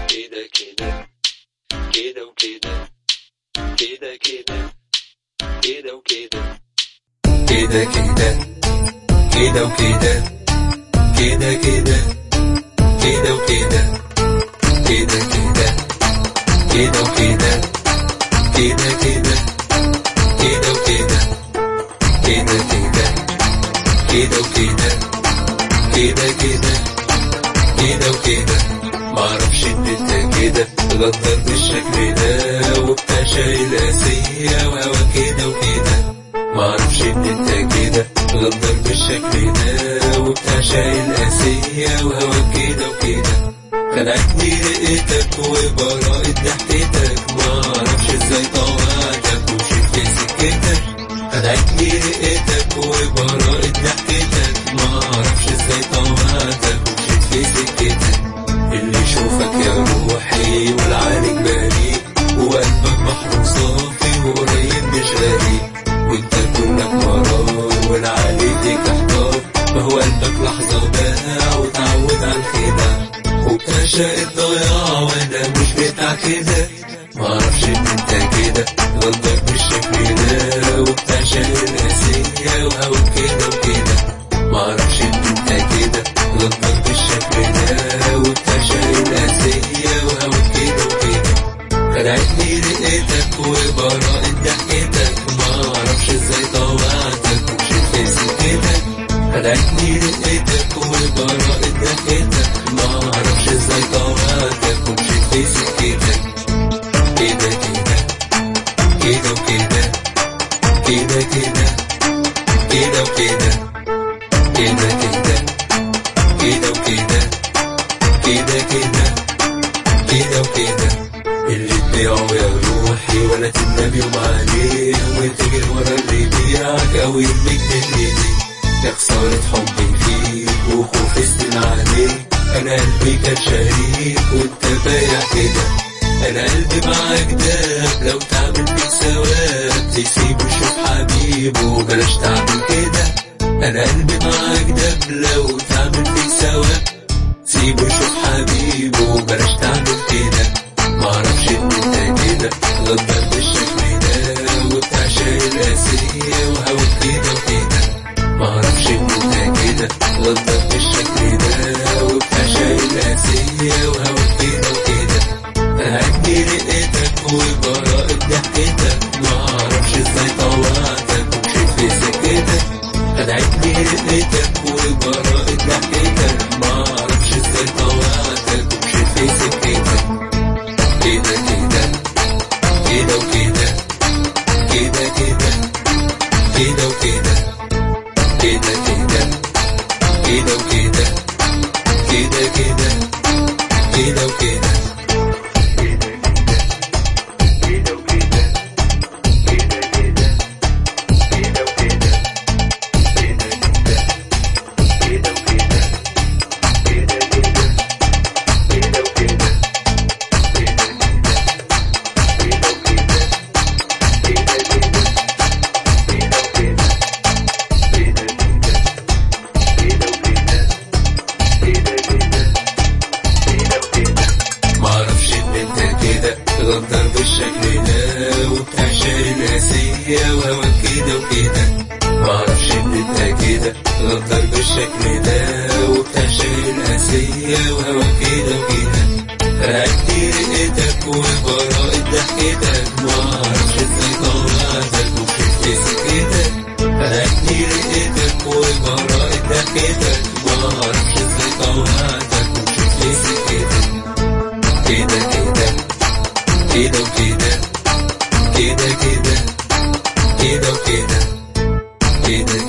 كده كده كده وكده كده كده كده وكده كده كده كده وكده كده كده كده وكده كده كده كده وكده كده كده كده وكده كده كده كده وكده كده كده كده وكده معرفش ان انت كده غدر بالشكل ده وبتاع شايل قاسية وهوا كده وكده معرفش ان انت كده غدر بالشكل ده وبتاع شايل قاسية وهوا كده وكده خلعتني رقتك وبراءة ضحكتك معرفش ازاي طوعتك ومشيت في سكتك خدعتني رقتك وبراءة ضحكتك معرفش ازاي طوعتك ومشيت في سكتك اللي يشوفك يا روحي والعالج بريء وقلبك بحر صافي وقريب مش غريب وانت كلك مرار والعالي فيك احتار فهو قلبك لحظة باع وتعود على الخداع وبتعشق الضياع وانا مش بتاع كده معرفش ان انت كده غلطك بالشكل ده وبتعشق القاسية وهوا كده وكده معرفش ان انت كده غلطك بالشكل ده وبتعشق القاسية وهوا كده وكده خدعتني رقتك وبراءة ضحكتك معرفش ازاي طوعتك ومشيت في سكتك خدعتني رقتك وبراءة ضحكتك معرفش ازاي طوعتك ومشيت في سكتك كده كده كده وكده كده كده كده وكده كده كده كده وكده كده كده كده وكده اللي تبيعه يا روحي ولا تندم يوم عليه وتجري ورا اللي يبيعك او يرميك من ايديك يا خسارة حبي فيك وخوفي استنى عليك انا قلبي كان شريك وانت بايع كده انا قلبي معاك داب لو تعمل فيك ثواب تسيبه يشوف حبيبه بلاش تعمل كده انا قلبي معاك داب لو تعمل فيك ثواب سيبه يشوف حبيبه بلاش تعمل كده معرفش ان انت كده غدر بالشكل ده وبتعشق القاسية وهوا كده وكده معرفش ان انت كده غدر بالشكل ده وبتعشق القاسية وهوا كده وكده هدي رقتك وبراءة ضحكتك معرفش ازاي طوعتك ومشيت في سكتك خدعتني رقتك وبراءة ضحكتك معرفش ازاي طوعتك ومشيت في سكتك كده كده كده وكده كده كده كده وكده كده كده كده وكده كده كده كده وكده معرفش ان انت كده غدر بالشكل ده وبتعشق القاسية وهوا كده وكده معرفش ان انت كده غدر بالشكل ده وبتعشق القاسية وهوا كده وكده خدعتني رقتك وبراءة ضحكتك معرفش ازاي طلعتك ومشيت في سكتك خدعتني رقتك وبراءة ضحكتك معرفش ازاي طلعتك ومشيت في سكتك كده كده كده وكده كده كده كده وكده كده